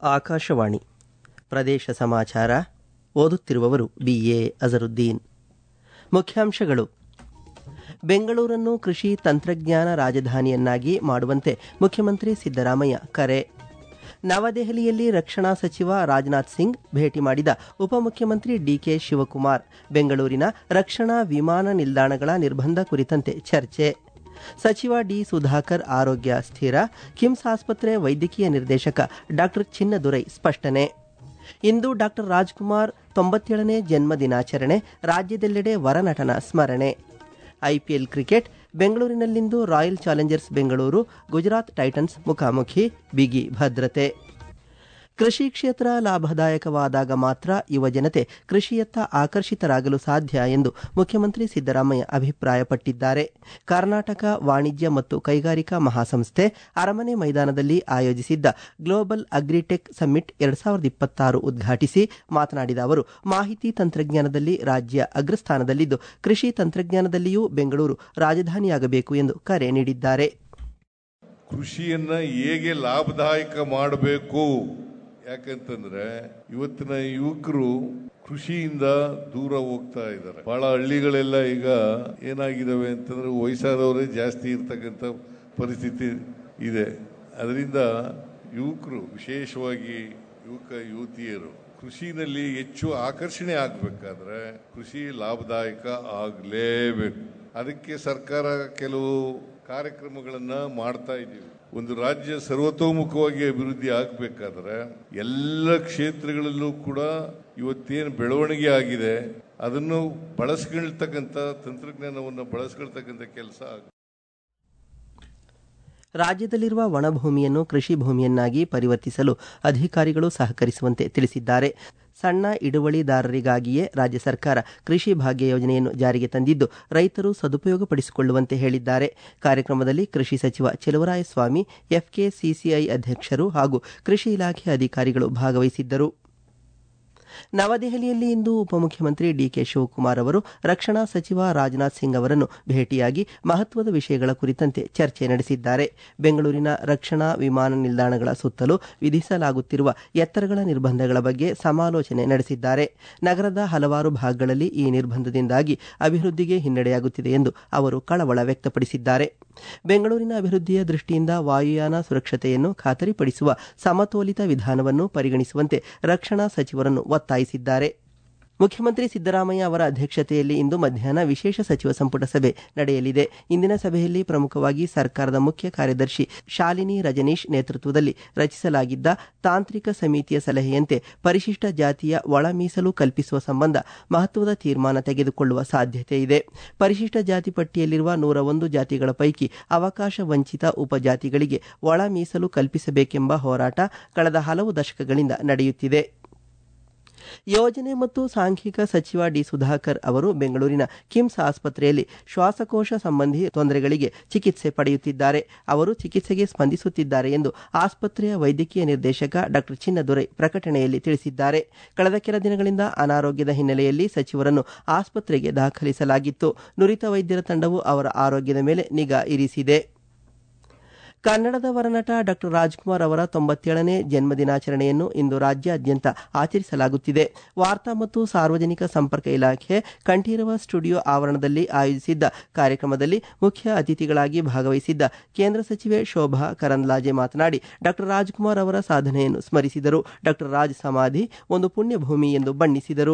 ಆಕಾಶವಾಣಿ ಪ್ರದೇಶ ಸಮಾಚಾರ ಓದುತ್ತಿರುವವರು ಬಿಎ ಅಜರುದ್ದೀನ್ ಮುಖ್ಯಾಂಶಗಳು ಬೆಂಗಳೂರನ್ನು ಕೃಷಿ ತಂತ್ರಜ್ಞಾನ ರಾಜಧಾನಿಯನ್ನಾಗಿ ಮಾಡುವಂತೆ ಮುಖ್ಯಮಂತ್ರಿ ಸಿದ್ದರಾಮಯ್ಯ ಕರೆ ನವದೆಹಲಿಯಲ್ಲಿ ರಕ್ಷಣಾ ಸಚಿವ ರಾಜನಾಥ್ ಸಿಂಗ್ ಭೇಟಿ ಮಾಡಿದ ಉಪಮುಖ್ಯಮಂತ್ರಿ ಡಿಕೆ ಶಿವಕುಮಾರ್ ಬೆಂಗಳೂರಿನ ರಕ್ಷಣಾ ವಿಮಾನ ನಿಲ್ದಾಣಗಳ ನಿರ್ಬಂಧ ಕುರಿತಂತೆ ಚರ್ಚೆ ಸಚಿವ ಡಿ ಸುಧಾಕರ್ ಆರೋಗ್ಯ ಸ್ಥಿರ ಕಿಮ್ಸ್ ಆಸ್ಪತ್ರೆ ವೈದ್ಯಕೀಯ ನಿರ್ದೇಶಕ ಡಾಕ್ಟರ್ ಚಿನ್ನದುರೈ ಸ್ಪಷ್ಟನೆ ಇಂದು ಡಾಕ್ಟರ್ ರಾಜ್ಕುಮಾರ್ ತೊಂಬತ್ತೇಳನೇ ಜನ್ಮ ದಿನಾಚರಣೆ ರಾಜ್ಯದೆಲ್ಲೆಡೆ ವರನಟನ ಸ್ಮರಣೆ ಐಪಿಎಲ್ ಕ್ರಿಕೆಟ್ ಬೆಂಗಳೂರಿನಲ್ಲಿಂದು Royal Challengers Bengaluru Gujarat Titans ಮುಖಾಮುಖಿ ಬಿಗಿ ಭದ್ರತೆ ಕೃಷಿ ಕ್ಷೇತ್ರ ಲಾಭದಾಯಕವಾದಾಗ ಮಾತ್ರ ಯುವ ಜನತೆ ಕೃಷಿಯತ್ತ ಆಕರ್ಷಿತರಾಗಲು ಸಾಧ್ಯ ಎಂದು ಮುಖ್ಯಮಂತ್ರಿ ಸಿದ್ದರಾಮಯ್ಯ ಅಭಿಪ್ರಾಯಪಟ್ಟಿದ್ದಾರೆ ಕರ್ನಾಟಕ ವಾಣಿಜ್ಯ ಮತ್ತು ಕೈಗಾರಿಕಾ ಮಹಾಸಂಸ್ಥೆ ಅರಮನೆ ಮೈದಾನದಲ್ಲಿ ಆಯೋಜಿಸಿದ್ದ ಗ್ಲೋಬಲ್ ಅಗ್ರಿಟೆಕ್ ಸಮ್ಮಿಟ್ ಎರಡ್ ಸಾವಿರದ ಇಪ್ಪತ್ತಾರು ಉದ್ಘಾಟಿಸಿ ಮಾತನಾಡಿದ ಅವರು ಮಾಹಿತಿ ತಂತ್ರಜ್ಞಾನದಲ್ಲಿ ರಾಜ್ಯ ಅಗ್ರಸ್ಥಾನದಲ್ಲಿದ್ದು ಕೃಷಿ ತಂತ್ರಜ್ಞಾನದಲ್ಲಿಯೂ ಬೆಂಗಳೂರು ರಾಜಧಾನಿಯಾಗಬೇಕು ಎಂದು ಕರೆ ನೀಡಿದ್ದಾರೆ ಕೃಷಿಯನ್ನ ಹೇಗೆ ಲಾಭದಾಯಕ ಮಾಡಬೇಕು ಯಾಕಂತಂದ್ರೆ ಇವತ್ತಿನ ಯುವಕರು ಕೃಷಿಯಿಂದ ದೂರ ಹೋಗ್ತಾ ಇದ್ದಾರೆ ಬಹಳ ಹಳ್ಳಿಗಳೆಲ್ಲ ಈಗ ಏನಾಗಿದಾವೆ ಅಂತಂದ್ರೆ ವಯಸ್ಸಾದವರೇ ಜಾಸ್ತಿ ಇರ್ತಕ್ಕಂಥ ಪರಿಸ್ಥಿತಿ ಇದೆ ಅದರಿಂದ ಯುವಕರು ವಿಶೇಷವಾಗಿ ಯುವಕ ಯುವತಿಯರು ಕೃಷಿನಲ್ಲಿ ಹೆಚ್ಚು ಆಕರ್ಷಣೆ ಆಗಬೇಕಾದ್ರೆ ಕೃಷಿ ಲಾಭದಾಯಕ ಆಗಲೇಬೇಕು ಅದಕ್ಕೆ ಸರ್ಕಾರ ಕೆಲವು ಕಾರ್ಯಕ್ರಮಗಳನ್ನ ಮಾಡ್ತಾ ಇದ್ದೀವಿ ಒಂದು ರಾಜ್ಯ ಸರ್ವತೋಮುಖವಾಗಿ ಅಭಿವೃದ್ಧಿ ಆಗಬೇಕಾದ್ರೆ ಎಲ್ಲ ಕ್ಷೇತ್ರಗಳಲ್ಲೂ ಕೂಡ ಇವತ್ತೇನು ಬೆಳವಣಿಗೆ ಆಗಿದೆ ಅದನ್ನು ಬಳಸ್ಕೊಳ್ತಕ್ಕಂಥ ತಂತ್ರಜ್ಞಾನವನ್ನು ಬಳಸ್ಕೊಳ್ತಕ್ಕಂಥ ಕೆಲಸ ರಾಜ್ಯದಲ್ಲಿರುವ ಒಣಭೂಮಿಯನ್ನು ಕೃಷಿ ಭೂಮಿಯನ್ನಾಗಿ ಪರಿವರ್ತಿಸಲು ಅಧಿಕಾರಿಗಳು ಸಹಕರಿಸುವಂತೆ ತಿಳಿಸಿದ್ದಾರೆ ಸಣ್ಣ ಹಿಡುವಳಿದಾರರಿಗಾಗಿಯೇ ರಾಜ್ಯ ಸರ್ಕಾರ ಕೃಷಿ ಭಾಗ್ಯ ಯೋಜನೆಯನ್ನು ಜಾರಿಗೆ ತಂದಿದ್ದು ರೈತರು ಸದುಪಯೋಗಪಡಿಸಿಕೊಳ್ಳುವಂತೆ ಹೇಳಿದ್ದಾರೆ ಕಾರ್ಯಕ್ರಮದಲ್ಲಿ ಕೃಷಿ ಸಚಿವ ಚೆಲುವರಾಯಸ್ವಾಮಿ ಎಫ್ಕೆಸಿಸಿಐ ಅಧ್ಯಕ್ಷರು ಹಾಗೂ ಕೃಷಿ ಇಲಾಖೆ ಅಧಿಕಾರಿಗಳು ಭಾಗವಹಿಸಿದ್ದರು ನವದೆಹಲಿಯಲ್ಲಿ ಇಂದು ಉಪಮುಖ್ಯಮಂತ್ರಿ ಡಿಕೆ ಶಿವಕುಮಾರ್ ಅವರು ರಕ್ಷಣಾ ಸಚಿವ ರಾಜನಾಥ್ ಸಿಂಗ್ ಅವರನ್ನು ಭೇಟಿಯಾಗಿ ಮಹತ್ವದ ವಿಷಯಗಳ ಕುರಿತಂತೆ ಚರ್ಚೆ ನಡೆಸಿದ್ದಾರೆ ಬೆಂಗಳೂರಿನ ರಕ್ಷಣಾ ವಿಮಾನ ನಿಲ್ದಾಣಗಳ ಸುತ್ತಲೂ ವಿಧಿಸಲಾಗುತ್ತಿರುವ ಎತ್ತರಗಳ ನಿರ್ಬಂಧಗಳ ಬಗ್ಗೆ ಸಮಾಲೋಚನೆ ನಡೆಸಿದ್ದಾರೆ ನಗರದ ಹಲವಾರು ಭಾಗಗಳಲ್ಲಿ ಈ ನಿರ್ಬಂಧದಿಂದಾಗಿ ಅಭಿವೃದ್ಧಿಗೆ ಹಿನ್ನಡೆಯಾಗುತ್ತಿದೆ ಎಂದು ಅವರು ಕಳವಳ ವ್ಯಕ್ತಪಡಿಸಿದ್ದಾರೆ ಬೆಂಗಳೂರಿನ ಅಭಿವೃದ್ಧಿಯ ದೃಷ್ಟಿಯಿಂದ ವಾಯುಯಾನ ಸುರಕ್ಷತೆಯನ್ನು ಖಾತರಿಪಡಿಸುವ ಸಮತೋಲಿತ ವಿಧಾನವನ್ನು ಪರಿಗಣಿಸುವಂತೆ ರಕ್ಷಣಾ ಸಚಿವರನ್ನು ಒತ್ತಾಯಿಸಿದ್ದಾರೆ ಮುಖ್ಯಮಂತ್ರಿ ಸಿದ್ದರಾಮಯ್ಯ ಅವರ ಅಧ್ಯಕ್ಷತೆಯಲ್ಲಿ ಇಂದು ಮಧ್ಯಾಹ್ನ ವಿಶೇಷ ಸಚಿವ ಸಂಪುಟ ಸಭೆ ನಡೆಯಲಿದೆ ಇಂದಿನ ಸಭೆಯಲ್ಲಿ ಪ್ರಮುಖವಾಗಿ ಸರ್ಕಾರದ ಮುಖ್ಯ ಕಾರ್ಯದರ್ಶಿ ಶಾಲಿನಿ ರಜನೀಶ್ ನೇತೃತ್ವದಲ್ಲಿ ರಚಿಸಲಾಗಿದ್ದ ತಾಂತ್ರಿಕ ಸಮಿತಿಯ ಸಲಹೆಯಂತೆ ಪರಿಶಿಷ್ಟ ಜಾತಿಯ ಒಳ ಮೀಸಲು ಕಲ್ಪಿಸುವ ಸಂಬಂಧ ಮಹತ್ವದ ತೀರ್ಮಾನ ತೆಗೆದುಕೊಳ್ಳುವ ಸಾಧ್ಯತೆ ಇದೆ ಪರಿಶಿಷ್ಟ ಜಾತಿ ಪಟ್ಟಿಯಲ್ಲಿರುವ ನೂರ ಒಂದು ಜಾತಿಗಳ ಪೈಕಿ ಅವಕಾಶ ವಂಚಿತ ಉಪಜಾತಿಗಳಿಗೆ ಒಳ ಮೀಸಲು ಕಲ್ಪಿಸಬೇಕೆಂಬ ಹೋರಾಟ ಕಳೆದ ಹಲವು ದಶಕಗಳಿಂದ ನಡೆಯುತ್ತಿದೆ ಯೋಜನೆ ಮತ್ತು ಸಾಂಖ್ಯಿಕ ಸಚಿವ ಡಿ ಸುಧಾಕರ್ ಅವರು ಬೆಂಗಳೂರಿನ ಕಿಮ್ಸ್ ಆಸ್ಪತ್ರೆಯಲ್ಲಿ ಶ್ವಾಸಕೋಶ ಸಂಬಂಧಿ ತೊಂದರೆಗಳಿಗೆ ಚಿಕಿತ್ಸೆ ಪಡೆಯುತ್ತಿದ್ದಾರೆ ಅವರು ಚಿಕಿತ್ಸೆಗೆ ಸ್ಪಂದಿಸುತ್ತಿದ್ದಾರೆ ಎಂದು ಆಸ್ಪತ್ರೆಯ ವೈದ್ಯಕೀಯ ನಿರ್ದೇಶಕ ಡಾಕ್ಟರ್ ಚಿನ್ನದೊರೈ ಪ್ರಕಟಣೆಯಲ್ಲಿ ತಿಳಿಸಿದ್ದಾರೆ ಕಳೆದ ಕೆಲ ದಿನಗಳಿಂದ ಅನಾರೋಗ್ಯದ ಹಿನ್ನೆಲೆಯಲ್ಲಿ ಸಚಿವರನ್ನು ಆಸ್ಪತ್ರೆಗೆ ದಾಖಲಿಸಲಾಗಿತ್ತು ನುರಿತ ವೈದ್ಯರ ತಂಡವು ಅವರ ಆರೋಗ್ಯದ ಮೇಲೆ ನಿಗಾ ಇರಿಸಿದೆ ಕನ್ನಡದ ವರನಟ ಡಾಕ್ಟರ್ ರಾಜ್ಕುಮಾರ್ ಅವರ ತೊಂಬತ್ತೇಳನೇ ಜನ್ಮ ದಿನಾಚರಣೆಯನ್ನು ಇಂದು ರಾಜ್ಯಾದ್ಯಂತ ಆಚರಿಸಲಾಗುತ್ತಿದೆ ವಾರ್ತಾ ಮತ್ತು ಸಾರ್ವಜನಿಕ ಸಂಪರ್ಕ ಇಲಾಖೆ ಕಂಠೀರವ ಸ್ಟುಡಿಯೋ ಆವರಣದಲ್ಲಿ ಆಯೋಜಿಸಿದ್ದ ಕಾರ್ಯಕ್ರಮದಲ್ಲಿ ಮುಖ್ಯ ಅತಿಥಿಗಳಾಗಿ ಭಾಗವಹಿಸಿದ್ದ ಕೇಂದ್ರ ಸಚಿವೆ ಶೋಭಾ ಕರಂದ್ಲಾಜೆ ಮಾತನಾಡಿ ಡಾಕ್ಟರ್ ರಾಜ್ಕುಮಾರ್ ಅವರ ಸಾಧನೆಯನ್ನು ಸ್ಮರಿಸಿದರು ಡಾಕ್ಟರ್ ರಾಜ್ ಸಮಾಧಿ ಒಂದು ಪುಣ್ಯಭೂಮಿ ಎಂದು ಬಣ್ಣಿಸಿದರು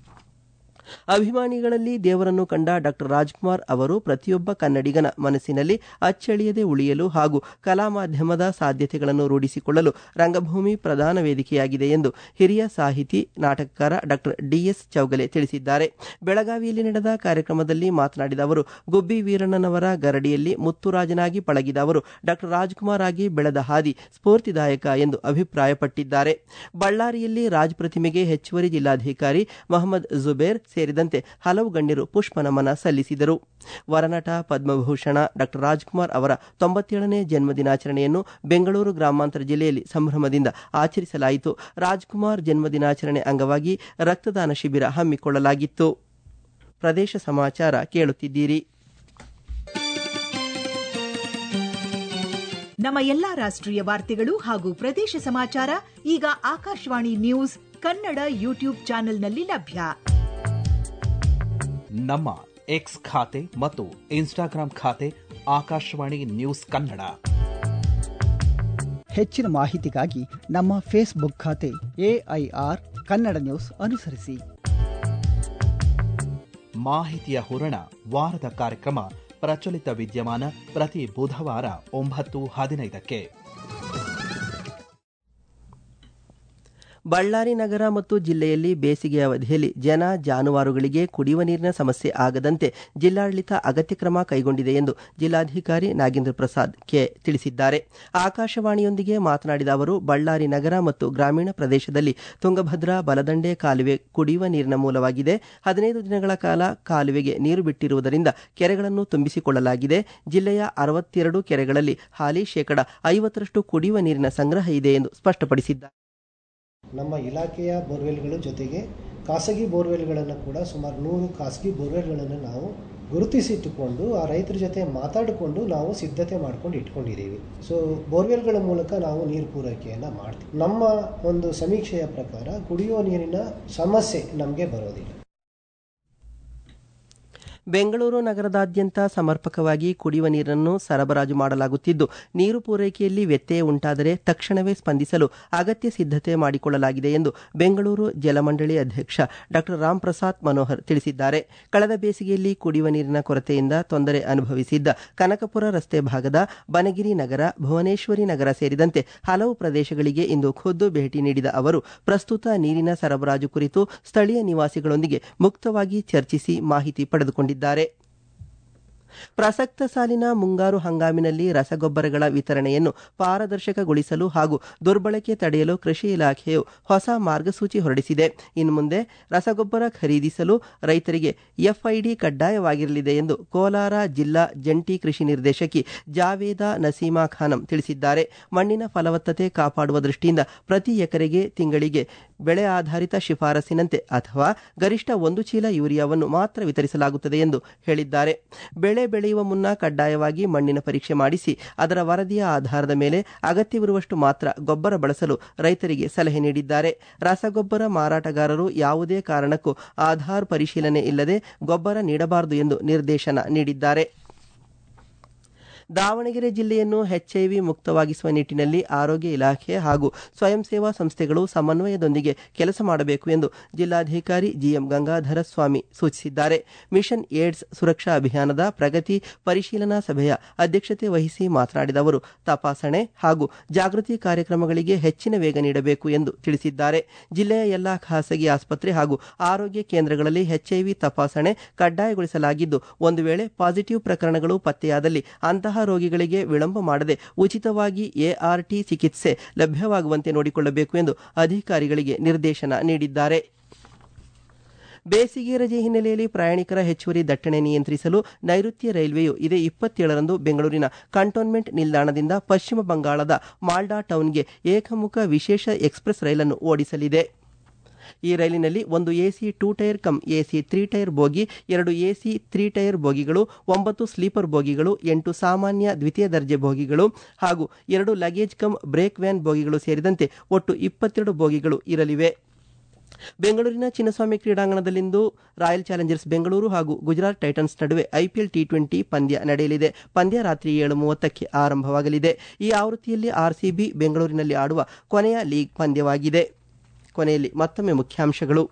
ಅಭಿಮಾನಿಗಳಲ್ಲಿ ದೇವರನ್ನು ಕಂಡ ಡಾಕ್ಟರ್ ರಾಜ್ಕುಮಾರ್ ಅವರು ಪ್ರತಿಯೊಬ್ಬ ಕನ್ನಡಿಗನ ಮನಸ್ಸಿನಲ್ಲಿ ಅಚ್ಚಳಿಯದೆ ಉಳಿಯಲು ಹಾಗೂ ಕಲಾ ಮಾಧ್ಯಮದ ಸಾಧ್ಯತೆಗಳನ್ನು ರೂಢಿಸಿಕೊಳ್ಳಲು ರಂಗಭೂಮಿ ಪ್ರಧಾನ ವೇದಿಕೆಯಾಗಿದೆ ಎಂದು ಹಿರಿಯ ಸಾಹಿತಿ ನಾಟಕಕಾರ ಡಾಕ್ಟರ್ ಡಿಎಸ್ ಚೌಗಲೆ ತಿಳಿಸಿದ್ದಾರೆ ಬೆಳಗಾವಿಯಲ್ಲಿ ನಡೆದ ಕಾರ್ಯಕ್ರಮದಲ್ಲಿ ಮಾತನಾಡಿದ ಅವರು ಗುಬ್ಬಿ ವೀರಣ್ಣನವರ ಗರಡಿಯಲ್ಲಿ ಮುತ್ತುರಾಜನಾಗಿ ಪಳಗಿದ ಅವರು ಡಾಕ್ಟರ್ ರಾಜ್ಕುಮಾರ್ ಆಗಿ ಬೆಳೆದ ಹಾದಿ ಸ್ಫೂರ್ತಿದಾಯಕ ಎಂದು ಅಭಿಪ್ರಾಯಪಟ್ಟಿದ್ದಾರೆ ಬಳ್ಳಾರಿಯಲ್ಲಿ ರಾಜ್ ಪ್ರತಿಮೆಗೆ ಹೆಚ್ಚುವರಿ ಜಿಲ್ಲಾಧಿಕಾರಿ ಮೊಹಮ್ಮದ್ ಜುಬೇರ್ ಸೇರಿದಂತೆ ಹಲವು ಗಣ್ಯರು ಪುಷ್ಪ ನಮನ ಸಲ್ಲಿಸಿದರು ವರನಟ ಪದ್ಮಭೂಷಣ ಡಾಕ್ಟರ್ ರಾಜ್ಕುಮಾರ್ ಅವರ ತೊಂಬತ್ತೇಳನೇ ಜನ್ಮ ದಿನಾಚರಣೆಯನ್ನು ಬೆಂಗಳೂರು ಗ್ರಾಮಾಂತರ ಜಿಲ್ಲೆಯಲ್ಲಿ ಸಂಭ್ರಮದಿಂದ ಆಚರಿಸಲಾಯಿತು ರಾಜ್ಕುಮಾರ್ ಜನ್ಮ ದಿನಾಚರಣೆ ಅಂಗವಾಗಿ ರಕ್ತದಾನ ಶಿಬಿರ ಹಮ್ಮಿಕೊಳ್ಳಲಾಗಿತ್ತು ಪ್ರದೇಶ ಸಮಾಚಾರ ಕೇಳುತ್ತಿದ್ದೀರಿ ನಮ್ಮ ಎಲ್ಲಾ ರಾಷ್ಟ್ರೀಯ ವಾರ್ತೆಗಳು ಹಾಗೂ ಪ್ರದೇಶ ಸಮಾಚಾರ ಈಗ ಆಕಾಶವಾಣಿ ನ್ಯೂಸ್ ಕನ್ನಡ ಯೂಟ್ಯೂಬ್ ಚಾನೆಲ್ನಲ್ಲಿ ಲಭ್ಯ ನಮ್ಮ ಎಕ್ಸ್ ಖಾತೆ ಮತ್ತು ಇನ್ಸ್ಟಾಗ್ರಾಂ ಖಾತೆ ಆಕಾಶವಾಣಿ ನ್ಯೂಸ್ ಕನ್ನಡ ಹೆಚ್ಚಿನ ಮಾಹಿತಿಗಾಗಿ ನಮ್ಮ ಫೇಸ್ಬುಕ್ ಖಾತೆ ಎಐಆರ್ ಕನ್ನಡ ನ್ಯೂಸ್ ಅನುಸರಿಸಿ ಮಾಹಿತಿಯ ಹೂರಣ ವಾರದ ಕಾರ್ಯಕ್ರಮ ಪ್ರಚಲಿತ ವಿದ್ಯಮಾನ ಪ್ರತಿ ಬುಧವಾರ ಒಂಬತ್ತು ಹದಿನೈದಕ್ಕೆ ಬಳ್ಳಾರಿ ನಗರ ಮತ್ತು ಜಿಲ್ಲೆಯಲ್ಲಿ ಬೇಸಿಗೆ ಅವಧಿಯಲ್ಲಿ ಜನ ಜಾನುವಾರುಗಳಿಗೆ ಕುಡಿಯುವ ನೀರಿನ ಸಮಸ್ಯೆ ಆಗದಂತೆ ಜಿಲ್ಲಾಡಳಿತ ಅಗತ್ಯ ಕ್ರಮ ಕೈಗೊಂಡಿದೆ ಎಂದು ಜಿಲ್ಲಾಧಿಕಾರಿ ನಾಗೇಂದ್ರ ಪ್ರಸಾದ್ ಕೆ ತಿಳಿಸಿದ್ದಾರೆ ಆಕಾಶವಾಣಿಯೊಂದಿಗೆ ಮಾತನಾಡಿದ ಅವರು ಬಳ್ಳಾರಿ ನಗರ ಮತ್ತು ಗ್ರಾಮೀಣ ಪ್ರದೇಶದಲ್ಲಿ ತುಂಗಭದ್ರಾ ಬಲದಂಡೆ ಕಾಲುವೆ ಕುಡಿಯುವ ನೀರಿನ ಮೂಲವಾಗಿದೆ ಹದಿನೈದು ದಿನಗಳ ಕಾಲ ಕಾಲುವೆಗೆ ನೀರು ಬಿಟ್ಟಿರುವುದರಿಂದ ಕೆರೆಗಳನ್ನು ತುಂಬಿಸಿಕೊಳ್ಳಲಾಗಿದೆ ಜಿಲ್ಲೆಯ ಅರವತ್ತೆರಡು ಕೆರೆಗಳಲ್ಲಿ ಹಾಲಿ ಶೇಕಡ ಐವತ್ತರಷ್ಟು ಕುಡಿಯುವ ನೀರಿನ ಸಂಗ್ರಹ ಇದೆ ಎಂದು ಸ್ಪಷ್ಟಪಡಿಸಿದ್ದಾರೆ ನಮ್ಮ ಇಲಾಖೆಯ ಬೋರ್ವೆಲ್ಗಳ ಜೊತೆಗೆ ಖಾಸಗಿ ಬೋರ್ವೆಲ್ಗಳನ್ನು ಕೂಡ ಸುಮಾರು ನೂರು ಖಾಸಗಿ ಬೋರ್ವೆಲ್ಗಳನ್ನು ನಾವು ಗುರುತಿಸಿಟ್ಟುಕೊಂಡು ಆ ರೈತರ ಜೊತೆ ಮಾತಾಡಿಕೊಂಡು ನಾವು ಸಿದ್ಧತೆ ಮಾಡ್ಕೊಂಡು ಇಟ್ಕೊಂಡಿದ್ದೀವಿ ಸೊ ಬೋರ್ವೆಲ್ಗಳ ಮೂಲಕ ನಾವು ನೀರು ಪೂರೈಕೆಯನ್ನು ಮಾಡ್ತೀವಿ ನಮ್ಮ ಒಂದು ಸಮೀಕ್ಷೆಯ ಪ್ರಕಾರ ಕುಡಿಯುವ ನೀರಿನ ಸಮಸ್ಯೆ ನಮಗೆ ಬರೋದಿಲ್ಲ ಬೆಂಗಳೂರು ನಗರದಾದ್ಯಂತ ಸಮರ್ಪಕವಾಗಿ ಕುಡಿಯುವ ನೀರನ್ನು ಸರಬರಾಜು ಮಾಡಲಾಗುತ್ತಿದ್ದು ನೀರು ಪೂರೈಕೆಯಲ್ಲಿ ವ್ಯತ್ಯಯ ಉಂಟಾದರೆ ತಕ್ಷಣವೇ ಸ್ಪಂದಿಸಲು ಅಗತ್ಯ ಸಿದ್ಧತೆ ಮಾಡಿಕೊಳ್ಳಲಾಗಿದೆ ಎಂದು ಬೆಂಗಳೂರು ಜಲಮಂಡಳಿ ಅಧ್ಯಕ್ಷ ಡಾ ರಾಮ್ ಪ್ರಸಾದ್ ಮನೋಹರ್ ತಿಳಿಸಿದ್ದಾರೆ ಕಳೆದ ಬೇಸಿಗೆಯಲ್ಲಿ ಕುಡಿಯುವ ನೀರಿನ ಕೊರತೆಯಿಂದ ತೊಂದರೆ ಅನುಭವಿಸಿದ್ದ ಕನಕಪುರ ರಸ್ತೆ ಭಾಗದ ಬನಗಿರಿ ನಗರ ಭುವನೇಶ್ವರಿ ನಗರ ಸೇರಿದಂತೆ ಹಲವು ಪ್ರದೇಶಗಳಿಗೆ ಇಂದು ಖುದ್ದು ಭೇಟಿ ನೀಡಿದ ಅವರು ಪ್ರಸ್ತುತ ನೀರಿನ ಸರಬರಾಜು ಕುರಿತು ಸ್ಥಳೀಯ ನಿವಾಸಿಗಳೊಂದಿಗೆ ಮುಕ್ತವಾಗಿ ಚರ್ಚಿಸಿ ಮಾಹಿತಿ ಪಡೆದುಕೊಂಡಿದ್ದಾರೆ ಪ್ರಸಕ್ತ ಸಾಲಿನ ಮುಂಗಾರು ಹಂಗಾಮಿನಲ್ಲಿ ರಸಗೊಬ್ಬರಗಳ ವಿತರಣೆಯನ್ನು ಪಾರದರ್ಶಕಗೊಳಿಸಲು ಹಾಗೂ ದುರ್ಬಳಕೆ ತಡೆಯಲು ಕೃಷಿ ಇಲಾಖೆಯು ಹೊಸ ಮಾರ್ಗಸೂಚಿ ಹೊರಡಿಸಿದೆ ಇನ್ನು ಮುಂದೆ ರಸಗೊಬ್ಬರ ಖರೀದಿಸಲು ರೈತರಿಗೆ ಎಫ್ಐಡಿ ಕಡ್ಡಾಯವಾಗಿರಲಿದೆ ಎಂದು ಕೋಲಾರ ಜಿಲ್ಲಾ ಜಂಟಿ ಕೃಷಿ ನಿರ್ದೇಶಕಿ ಜಾವೇದಾ ನಸೀಮಾ ಖಾನಂ ತಿಳಿಸಿದ್ದಾರೆ ಮಣ್ಣಿನ ಫಲವತ್ತತೆ ಕಾಪಾಡುವ ದೃಷ್ಟಿಯಿಂದ ಪ್ರತಿ ಎಕರೆಗೆ ತಿಂಗಳಿಗೆ ಬೆಳೆ ಆಧಾರಿತ ಶಿಫಾರಸಿನಂತೆ ಅಥವಾ ಗರಿಷ್ಠ ಒಂದು ಚೀಲ ಯೂರಿಯಾವನ್ನು ಮಾತ್ರ ವಿತರಿಸಲಾಗುತ್ತದೆ ಎಂದು ಹೇಳಿದ್ದಾರೆ ಬೆಳೆ ಬೆಳೆಯುವ ಮುನ್ನ ಕಡ್ಡಾಯವಾಗಿ ಮಣ್ಣಿನ ಪರೀಕ್ಷೆ ಮಾಡಿಸಿ ಅದರ ವರದಿಯ ಆಧಾರದ ಮೇಲೆ ಅಗತ್ಯವಿರುವಷ್ಟು ಮಾತ್ರ ಗೊಬ್ಬರ ಬಳಸಲು ರೈತರಿಗೆ ಸಲಹೆ ನೀಡಿದ್ದಾರೆ ರಸಗೊಬ್ಬರ ಮಾರಾಟಗಾರರು ಯಾವುದೇ ಕಾರಣಕ್ಕೂ ಆಧಾರ್ ಪರಿಶೀಲನೆ ಇಲ್ಲದೆ ಗೊಬ್ಬರ ನೀಡಬಾರದು ಎಂದು ನಿರ್ದೇಶನ ನೀಡಿದ್ದಾರೆ ದಾವಣಗೆರೆ ಜಿಲ್ಲೆಯನ್ನು ಎಚ್ಐವಿ ಮುಕ್ತವಾಗಿಸುವ ನಿಟ್ಟಿನಲ್ಲಿ ಆರೋಗ್ಯ ಇಲಾಖೆ ಹಾಗೂ ಸ್ವಯಂ ಸೇವಾ ಸಂಸ್ಥೆಗಳು ಸಮನ್ವಯದೊಂದಿಗೆ ಕೆಲಸ ಮಾಡಬೇಕು ಎಂದು ಜಿಲ್ಲಾಧಿಕಾರಿ ಜಿಎಂ ಗಂಗಾಧರ ಸ್ವಾಮಿ ಸೂಚಿಸಿದ್ದಾರೆ ಮಿಷನ್ ಏಡ್ಸ್ ಸುರಕ್ಷಾ ಅಭಿಯಾನದ ಪ್ರಗತಿ ಪರಿಶೀಲನಾ ಸಭೆಯ ಅಧ್ಯಕ್ಷತೆ ವಹಿಸಿ ಮಾತನಾಡಿದ ಅವರು ತಪಾಸಣೆ ಹಾಗೂ ಜಾಗೃತಿ ಕಾರ್ಯಕ್ರಮಗಳಿಗೆ ಹೆಚ್ಚಿನ ವೇಗ ನೀಡಬೇಕು ಎಂದು ತಿಳಿಸಿದ್ದಾರೆ ಜಿಲ್ಲೆಯ ಎಲ್ಲಾ ಖಾಸಗಿ ಆಸ್ಪತ್ರೆ ಹಾಗೂ ಆರೋಗ್ಯ ಕೇಂದ್ರಗಳಲ್ಲಿ ಎಚ್ಐವಿ ತಪಾಸಣೆ ಕಡ್ಡಾಯಗೊಳಿಸಲಾಗಿದ್ದು ಒಂದು ವೇಳೆ ಪಾಸಿಟಿವ್ ಪ್ರಕರಣಗಳು ಪತ್ತೆಯಾದಲ್ಲಿ ಅಂತಹ ರೋಗಿಗಳಿಗೆ ವಿಳಂಬ ಮಾಡದೆ ಉಚಿತವಾಗಿ ಎಆರ್ಟಿ ಚಿಕಿತ್ಸೆ ಲಭ್ಯವಾಗುವಂತೆ ನೋಡಿಕೊಳ್ಳಬೇಕು ಎಂದು ಅಧಿಕಾರಿಗಳಿಗೆ ನಿರ್ದೇಶನ ನೀಡಿದ್ದಾರೆ ಬೇಸಿಗೆ ರಜೆ ಹಿನ್ನೆಲೆಯಲ್ಲಿ ಪ್ರಯಾಣಿಕರ ಹೆಚ್ಚುವರಿ ದಟ್ಟಣೆ ನಿಯಂತ್ರಿಸಲು ನೈಋತ್ಯ ರೈಲ್ವೆಯು ಇದೇ ಇಪ್ಪತ್ತೇಳರಂದು ಬೆಂಗಳೂರಿನ ಕಂಟೋನ್ಮೆಂಟ್ ನಿಲ್ದಾಣದಿಂದ ಪಶ್ಚಿಮ ಬಂಗಾಳದ ಮಾಲ್ಡಾ ಟೌನ್ಗೆ ಏಕಮುಖ ವಿಶೇಷ ಎಕ್ಸ್ಪ್ರೆಸ್ ರೈಲನ್ನು ಓಡಿಸಲಿದೆ ಈ ರೈಲಿನಲ್ಲಿ ಒಂದು AC two tier cum AC three tier bogie ಎರಡು ಎಸಿ ತ್ರೀ ಟೈರ್ ಬೋಗಿಗಳು ಒಂಬತ್ತು ಸ್ಲೀಪರ್ ಬೋಗಿಗಳು ಎಂಟು ಸಾಮಾನ್ಯ ದ್ವಿತೀಯ ದರ್ಜೆ ಬೋಗಿಗಳು ಹಾಗೂ ಎರಡು ಲಗೇಜ್ ಕಮ್ ಬ್ರೇಕ್ ವ್ಯಾನ್ ಬೋಗಿಗಳು ಸೇರಿದಂತೆ ಒಟ್ಟು ಇಪ್ಪತ್ತೆರಡು ಬೋಗಿಗಳು ಇರಲಿವೆ ಬೆಂಗಳೂರಿನ ಚಿನ್ನಸ್ವಾಮಿ ಕ್ರೀಡಾಂಗಣದಲ್ಲಿಂದು ರಾಯಲ್ ಚಾಲೆಂಜರ್ಸ್ ಬೆಂಗಳೂರು ಹಾಗೂ ಗುಜರಾತ್ ಟೈಟನ್ಸ್ ನಡುವೆ ಐಪಿಎಲ್ ಟಿ ಟ್ವೆಂಟಿ ಪಂದ್ಯ ನಡೆಯಲಿದೆ ಪಂದ್ಯ ರಾತ್ರಿ ಏಳು ಮೂವತ್ತಕ್ಕೆ ಆರಂಭವಾಗಲಿದೆ ಈ ಆವೃತ್ತಿಯಲ್ಲಿ ಆರ್ಸಿಬಿ ಬೆಂಗಳೂರಿನಲ್ಲಿ ಆಡುವ ಕೊನೆಯ ಲೀಗ್ ಪಂದ್ಯವಾಗಿದೆ ಕೊನೆಯಲ್ಲಿ ಮತ್ತೊಮ್ಮೆ ಮುಖ್ಯಾಂಶಗಳು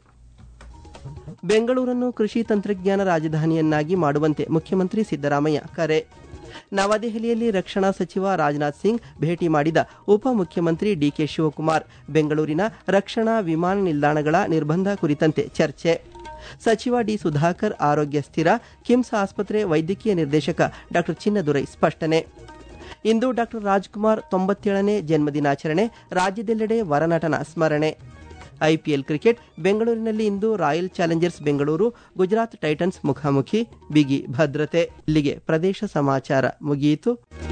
ಬೆಂಗಳೂರನ್ನು ಕೃಷಿ ತಂತ್ರಜ್ಞಾನ ರಾಜಧಾನಿಯನ್ನಾಗಿ ಮಾಡುವಂತೆ ಮುಖ್ಯಮಂತ್ರಿ ಸಿದ್ದರಾಮಯ್ಯ ಕರೆ ನವದೆಹಲಿಯಲ್ಲಿ ರಕ್ಷಣಾ ಸಚಿವ ರಾಜನಾಥ್ ಸಿಂಗ್ ಭೇಟಿ ಮಾಡಿದ ಉಪಮುಖ್ಯಮಂತ್ರಿ ಡಿಕೆ ಶಿವಕುಮಾರ್ ಬೆಂಗಳೂರಿನ ರಕ್ಷಣಾ ವಿಮಾನ ನಿಲ್ದಾಣಗಳ ನಿರ್ಬಂಧ ಕುರಿತಂತೆ ಚರ್ಚೆ ಸಚಿವ ಡಿ ಸುಧಾಕರ್ ಆರೋಗ್ಯ ಸ್ಥಿರ ಕಿಮ್ಸ್ ಆಸ್ಪತ್ರೆ ವೈದ್ಯಕೀಯ ನಿರ್ದೇಶಕ ಡಾ ಚಿನ್ನದುರೈ ಸ್ಪಷ್ಟನೆ ಇಂದು ಡಾ ರಾಜ್ಕುಮಾರ್ ತೊಂಬತ್ತೇಳನೇ ಜನ್ಮದಿನಾಚರಣೆ ರಾಜ್ಯದೆಲ್ಲೆಡೆ ವರನಟನ ಸ್ಮರಣೆ ಐಪಿಎಲ್ ಕ್ರಿಕೆಟ್ ಬೆಂಗಳೂರಿನಲ್ಲಿ ಇಂದು Royal Challengers Bengaluru Gujarat Titans ಮುಖಾಮುಖಿ ಬಿಗಿ ಭದ್ರತೆ ಇಲ್ಲಿಗೆ ಪ್ರದೇಶ ಸಮಾಚಾರ ಮುಗಿಯಿತು